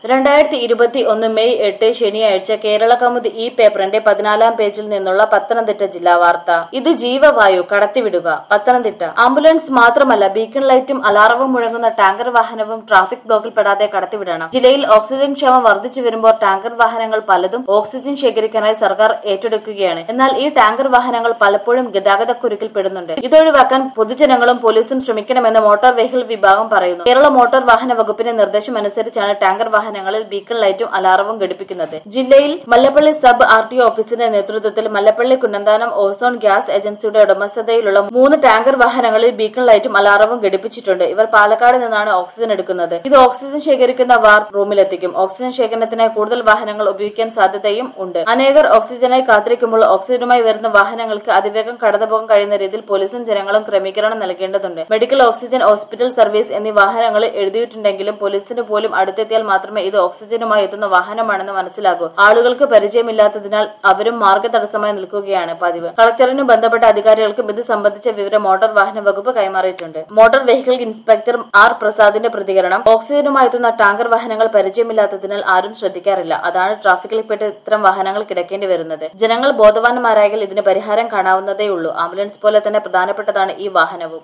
രണ്ടായിരത്തി ഇരുപത്തി ഒന്ന് മെയ് എട്ട് ശനിയാഴ്ച കേരള കൗമുദി ഈ പേപ്പറിന്റെ പതിനാലാം പേജിൽ നിന്നുള്ള പത്തനംതിട്ട ജില്ലാ വാർത്ത ഇത് ജീവവായു കടത്തിവിടുക പത്തനംതിട്ട ആംബുലൻസ് മാത്രമല്ല ബീക്കൺ ലൈറ്റും അലാറവും മുഴങ്ങുന്ന ടാങ്കർ വാഹനവും ട്രാഫിക് ബ്ലോക്കിൽ പെടാതെ കടത്തിവിടണം ജില്ലയിൽ ഓക്സിജൻ ക്ഷാമം വർദ്ധിച്ചു വരുമ്പോൾ ടാങ്കർ വാഹനങ്ങൾ പലതും ഓക്സിജൻ ശേഖരിക്കാനായി സർക്കാർ ഏറ്റെടുക്കുകയാണ് എന്നാൽ ഈ ടാങ്കർ വാഹനങ്ങൾ പലപ്പോഴും ഗതാഗതക്കുരുക്കിൽ പെടുന്നുണ്ട് ഇതൊഴിവാക്കാൻ പൊതുജനങ്ങളും പോലീസും ശ്രമിക്കണമെന്ന് മോട്ടോർ വെഹിക്കിൾ വിഭാഗം പറയുന്നു കേരള മോട്ടോർ വാഹന വകുപ്പിന്റെ നിർദ്ദേശം അനുസരിച്ചാണ് ടാങ്കർ വാഹനങ്ങളിൽ ബീക്കൺ ലൈറ്റും അലാറവും ഘടിപ്പിക്കുന്നത് ജില്ലയിൽ മല്ലപ്പള്ളി സബ് ആർ ടി ഓഫീസിന്റെ നേതൃത്വത്തിൽ മല്ലപ്പള്ളി കുന്നന്താനം ഓസോൺ ഗ്യാസ് ഏജൻസിയുടെ ഉടമസ്ഥതയിലുള്ള മൂന്ന് ടാങ്കർ വാഹനങ്ങളിൽ ബീക്കൺ ലൈറ്റും അലാറവും ഘടിപ്പിച്ചിട്ടുണ്ട് ഇവർ പാലക്കാട് നിന്നാണ് ഓക്സിജൻ എടുക്കുന്നത് ഇത് ഓക്സിജൻ ശേഖരിക്കുന്ന വാർ റൂമിലെത്തിക്കും ഓക്സിജൻ ശേഖരണത്തിനായി കൂടുതൽ വാഹനങ്ങൾ ഉപയോഗിക്കാൻ സാധ്യതയും ഉണ്ട് അനേകർ ഓക്സിജനായി കാത്തിരിക്കുമ്പോൾ ഓക്സിജനുമായി വരുന്ന വാഹനങ്ങൾക്ക് അതിവേഗം കടന്നുപോകാൻ കഴിയുന്ന രീതിയിൽ പോലീസും ജനങ്ങളും ക്രമീകരണം നൽകേണ്ടതുണ്ട് മെഡിക്കൽ ഓക്സിജൻ ഹോസ്പിറ്റൽ സർവീസ് എന്നീ വാഹനങ്ങളിൽ എഴുതിയിട്ടുണ്ടെങ്കിലും പോലീസിന് പോലും അടുത്തെത്തിയാൽ മാത്രമേ ഇത് ഓക്സിജനുമായി എത്തുന്ന വാഹനമാണെന്ന് മനസ്സിലാകൂ ആളുകൾക്ക് പരിചയമില്ലാത്തതിനാൽ അവരും മാർഗ തടസ്സമായി നിൽക്കുകയാണ് പതിവ് കളക്ടറിനും ബന്ധപ്പെട്ട അധികാരികൾക്കും ഇത് സംബന്ധിച്ച വിവരം മോട്ടോർ വാഹന വകുപ്പ് കൈമാറിയിട്ടുണ്ട് മോട്ടോർ വെഹിക്കിൾ ഇൻസ്പെക്ടർ ആർ പ്രസാദിന്റെ പ്രതികരണം ഓക്സിജനുമായി എത്തുന്ന ടാങ്കർ വാഹനങ്ങൾ പരിചയമില്ലാത്തതിനാൽ ആരും ശ്രദ്ധിക്കാറില്ല അതാണ് ട്രാഫിക്കിൽ പെട്ട് ഇത്തരം വാഹനങ്ങൾ കിടക്കേണ്ടി വരുന്നത് ജനങ്ങൾ ബോധവാന്മാരായാൽ ഇതിന് പരിഹാരം കാണാവുന്നതേയുള്ളൂ ആംബുലൻസ് പോലെ തന്നെ പ്രധാനപ്പെട്ടതാണ് ഈ വാഹനവും